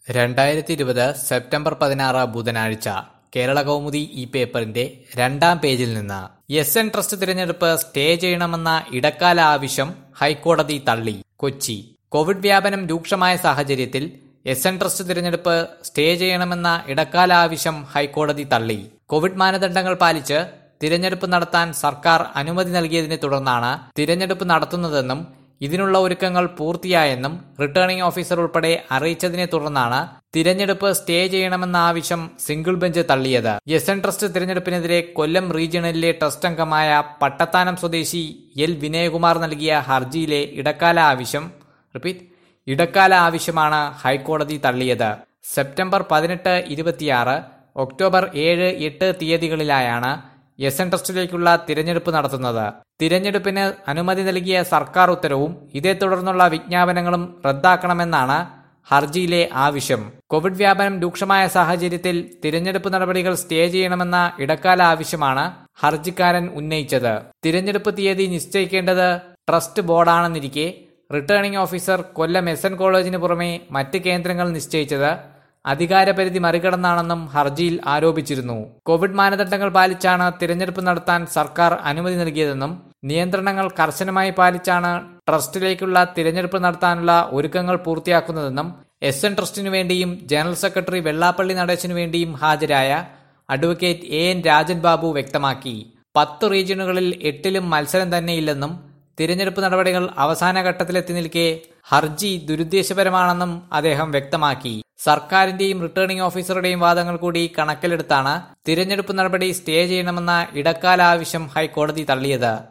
രണ്ടായിരത്തി ഇരുപത് സെപ്റ്റംബർ പതിനാറ് ബുധനാഴ്ച കേരള കൗമുദി ഈ പേപ്പറിന്റെ രണ്ടാം പേജിൽ നിന്ന് എസ് എൻ ട്രസ്റ്റ് തിരഞ്ഞെടുപ്പ് സ്റ്റേ ചെയ്യണമെന്ന ഇടക്കാല ആവശ്യം ഹൈക്കോടതി തള്ളി കൊച്ചി കോവിഡ് വ്യാപനം രൂക്ഷമായ സാഹചര്യത്തിൽ എസ് എൻ ട്രസ്റ്റ് തിരഞ്ഞെടുപ്പ് സ്റ്റേ ചെയ്യണമെന്ന ഇടക്കാല ആവശ്യം ഹൈക്കോടതി തള്ളി കോവിഡ് മാനദണ്ഡങ്ങൾ പാലിച്ച് തിരഞ്ഞെടുപ്പ് നടത്താൻ സർക്കാർ അനുമതി നൽകിയതിനെ തുടർന്നാണ് തിരഞ്ഞെടുപ്പ് നടത്തുന്നതെന്നും ഇതിനുള്ള ഒരുക്കങ്ങൾ പൂർത്തിയായെന്നും റിട്ടേണിംഗ് ഓഫീസർ ഉൾപ്പെടെ അറിയിച്ചതിനെ തുടർന്നാണ് തിരഞ്ഞെടുപ്പ് സ്റ്റേ ചെയ്യണമെന്ന ആവശ്യം സിംഗിൾ ബെഞ്ച് തള്ളിയത് എസ് എൻ ട്രസ്റ്റ് തിരഞ്ഞെടുപ്പിനെതിരെ കൊല്ലം റീജിയണലിലെ ട്രസ്റ്റ് അംഗമായ പട്ടത്താനം സ്വദേശി എൽ വിനയകുമാർ നൽകിയ ഹർജിയിലെ ഇടക്കാല ആവശ്യം റിപ്പീറ്റ് ഇടക്കാല ആവശ്യമാണ് ഹൈക്കോടതി തള്ളിയത് സെപ്റ്റംബർ പതിനെട്ട് ഇരുപത്തിയാറ് ഒക്ടോബർ ഏഴ് എട്ട് തീയതികളിലായാണ് എസ് എൻ ട്രസ്റ്റിലേക്കുള്ള തിരഞ്ഞെടുപ്പ് നടത്തുന്നത് തിരഞ്ഞെടുപ്പിന് അനുമതി നൽകിയ സർക്കാർ ഉത്തരവും ഇതേ തുടർന്നുള്ള വിജ്ഞാപനങ്ങളും റദ്ദാക്കണമെന്നാണ് ഹർജിയിലെ ആവശ്യം കോവിഡ് വ്യാപനം രൂക്ഷമായ സാഹചര്യത്തിൽ തിരഞ്ഞെടുപ്പ് നടപടികൾ സ്റ്റേ ചെയ്യണമെന്ന ഇടക്കാല ആവശ്യമാണ് ഹർജിക്കാരൻ ഉന്നയിച്ചത് തിരഞ്ഞെടുപ്പ് തീയതി നിശ്ചയിക്കേണ്ടത് ട്രസ്റ്റ് ബോർഡാണെന്നിരിക്കെ returning officer Kollam S N കോളേജിന് പുറമെ മറ്റ് കേന്ദ്രങ്ങൾ നിശ്ചയിച്ചത് അധികാരപരിധി മറികടന്നാണെന്നും ഹർജിയിൽ ആരോപിച്ചിരുന്നു കോവിഡ് മാനദണ്ഡങ്ങൾ പാലിച്ചാണ് തിരഞ്ഞെടുപ്പ് നടത്താൻ സർക്കാർ അനുമതി നൽകിയതെന്നും നിയന്ത്രണങ്ങൾ കർശനമായി പാലിച്ചാണ് ട്രസ്റ്റിലേക്കുള്ള തിരഞ്ഞെടുപ്പ് നടത്താനുള്ള ഒരുക്കങ്ങൾ പൂർത്തിയാക്കുന്നതെന്നും എസ് എൻ ട്രസ്റ്റിനു വേണ്ടിയും ജനറൽ സെക്രട്ടറി വെള്ളാപ്പള്ളി നടേശനു വേണ്ടിയും ഹാജരായ advocate A N Rajan Babu വ്യക്തമാക്കി പത്ത് റീജിയനുകളിൽ എട്ടിലും മത്സരം തന്നെയില്ലെന്നും തിരഞ്ഞെടുപ്പ് നടപടികൾ അവസാന ഘട്ടത്തിലെത്തി നിൽക്കെ ഹർജി ദുരുദ്ദേശപരമാണെന്നും അദ്ദേഹം വ്യക്തമാക്കി സർക്കാരിന്റെയും റിട്ടേണിംഗ് ഓഫീസറുടെയും വാദങ്ങൾ കൂടി കണക്കിലെടുത്താണ് തിരഞ്ഞെടുപ്പ് നടപടി സ്റ്റേ ചെയ്യണമെന്ന ഇടക്കാല ആവശ്യം ഹൈക്കോടതി തള്ളിയത്